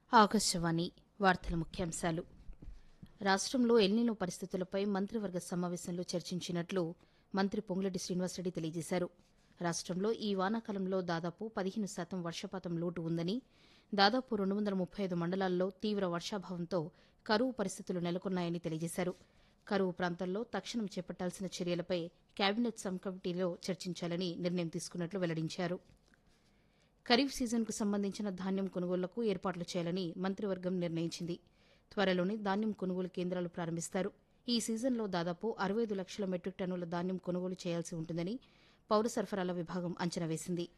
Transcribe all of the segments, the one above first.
ఆకాశవాణి వార్తల ముఖ్యాంశాలు రాష్ట్రంలో ఎల్నినో పరిస్థితులపై మంత్రివర్గ సమావేశంలో చర్చించినట్లు మంత్రి పొంగులేటి శ్రీనివాసరెడ్డి తెలియజేశారు రాష్ట్రంలో ఈ వానాకాలంలో దాదాపు పదిహేను శాతం వర్షపాతం లోటు ఉందని దాదాపు రెండు వందల ముప్పై ఐదు మండలాల్లో తీవ్ర వర్షాభావంతో కరువు పరిస్థితులు నెలకొన్నాయని తెలియజేశారు కరువు ప్రాంతాల్లో తక్షణం చేపట్టాల్సిన చర్యలపై కేబినెట్ సబ్ కమిటీలో చర్చించాలని నిర్ణయం తీసుకున్నట్లు వెల్లడించారు ఖరీఫ్ సీజన్కు సంబంధించిన ధాన్యం కొనుగోళ్లకు ఏర్పాట్లు చేయాలని మంత్రివర్గం నిర్ణయించింది త్వరలోనే ధాన్యం కొనుగోలు కేంద్రాలు ప్రారంభిస్తారు ఈ సీజన్లో దాదాపు అరవై ఐదు లక్షల మెట్రిక్ టన్నుల ధాన్యం కొనుగోలు చేయాల్సి ఉంటుందని పౌర సరఫరాల విభాగం అంచనా వేసింది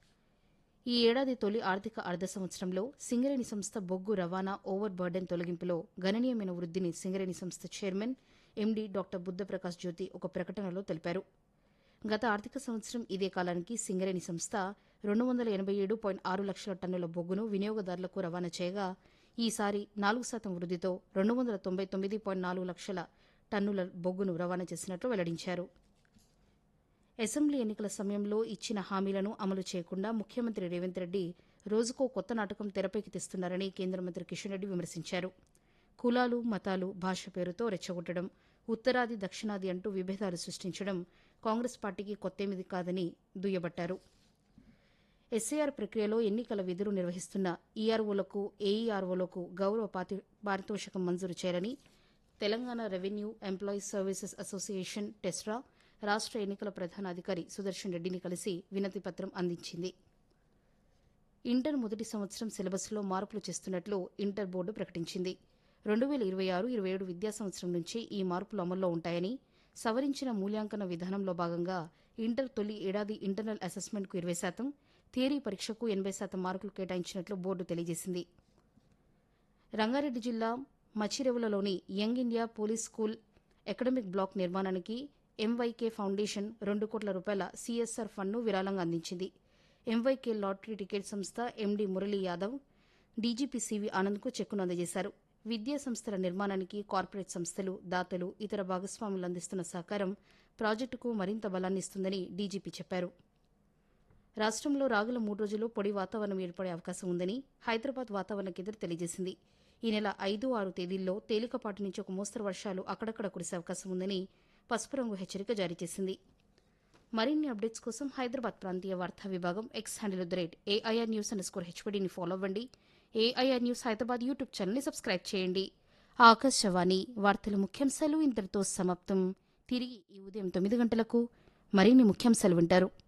ఈ ఏడాది తొలి ఆర్థిక అర్ధ సంవత్సరంలో సింగరేణి సంస్థ బొగ్గు రవాణా ఓవర్ బర్డెన్ తొలగింపులో గణనీయమైన వృద్దిని సింగరేణి సంస్థ chairman MD doctor Buddhaprakash Jyothi ఒక ప్రకటనలో తెలిపారు గత ఆర్థిక సంవత్సరం ఇదే కాలానికి సింగరేణి సంస్థ రెండు వందల ఎనబై ఏడు పాయింట్ ఆరు లక్షల టన్నుల బొగ్గును వినియోగదారులకు రవాణా చేయగా ఈసారి నాలుగు శాతం వృద్దితో రెండు వందల తొంభై తొమ్మిది పాయింట్ నాలుగు లక్షల టన్నుల బొగ్గును రవాణా చేసినట్లు వెల్లడించారు అసెంబ్లీ ఎన్నికల సమయంలో ఇచ్చిన హామీలను అమలు చేయకుండా ముఖ్యమంత్రి రేవంత్ రెడ్డి రోజుకో కొత్త నాటకం తెరపైకి తెస్తున్నారని కేంద్ర మంత్రి కిషన్ రెడ్డి విమర్శించారు కులాలు మతాలు భాష పేరుతో రెచ్చగొట్టడం ఉత్తరాది దక్షిణాది అంటూ విభేదాలు సృష్టించడం కాంగ్రెస్ పార్టీకి కొత్తేమిది కాదని దుయ్యబట్టారు ఎస్ఏఆర్ ప్రక్రియలో ఎన్నికల విధులు నిర్వహిస్తున్న ఈఆర్ఓలకు ఏఈఆర్ఓలకు గౌరవ పాతి పారితోషికం మంజూరు చేయాలని Telangana revenue employees services association TESRA రాష్ట్ర ఎన్నికల ప్రధాన అధికారి సుదర్శన్ రెడ్డిని కలిసి వినతి పత్రం అందించింది ఇంటర్ మొదటి సంవత్సరం సిలబస్లో మార్పులు చేస్తున్నట్లు ఇంటర్ బోర్డు ప్రకటించింది రెండు వేల ఇరవై ఆరు ఇరవై ఏడు విద్యా సంవత్సరం నుంచి ఈ మార్పులు అమల్లో ఉంటాయని సవరించిన మూల్యాంకన విధానంలో భాగంగా ఇంటర్ తొలి ఏడాది ఇంటర్నల్ అసెస్మెంట్కు ఇరవై శాతం థియరీ పరీక్షకు ఎనబై శాతం మార్కులు కేటాయించినట్లు బోర్డు తెలియజేసింది రంగారెడ్డి జిల్లా మచిరెవులలోని young India police school academic block నిర్మాణానికి ఎంవైకే ఫౌండేషన్ రెండు కోట్ల రూపాయల సీఎస్ఆర్ ఫండ్ను విరాళంగా అందించింది ఎంవైకే లాటరీ టికెట్ సంస్థ MD Murali Yadav DGP CV ఆనంద్కు చెక్కును అందజేశారు విద్యా సంస్థల నిర్మాణానికి కార్పొరేట్ సంస్థలు దాతలు ఇతర భాగస్వాములు అందిస్తున్న సహకారం ప్రాజెక్టుకు మరింత బలాన్ని ఇస్తుందని డీజీపీ చెప్పారు రాష్ట్రంలో రాగల మూడు రోజులు పొడి వాతావరణం ఏర్పడే అవకాశం ఉందని హైదరాబాద్ వాతావరణ కేంద్రం తెలియజేసింది ఈ నెల ఐదు ఆరు తేదీల్లో తేలికపాటి నుంచి ఒక మోస్తరు వర్షాలు అక్కడక్కడ కురిసే అవకాశం ఉందని పసుపు రంగు హెచ్చరిక జారీ చేసింది మరిన్ని అప్డేట్స్ కోసం హైదరాబాద్ ప్రాంతీయ వార్తా విభాగం X handle the rate AIR news underscore హెచ్పీడీని ఫాలో అవ్వండి ఏఐఆర్ న్యూస్ హైదరాబాద్ యూట్యూబ్ ఛానల్ని సబ్స్క్రైబ్ చేయండి ఆకాశవాణి వార్తల ముఖ్యాంశాలు ఇంతటితో సమాప్తం తిరిగి ఈ ఉదయం తొమ్మిది గంటలకు మరిన్ని ముఖ్యాంశాలు వింటారు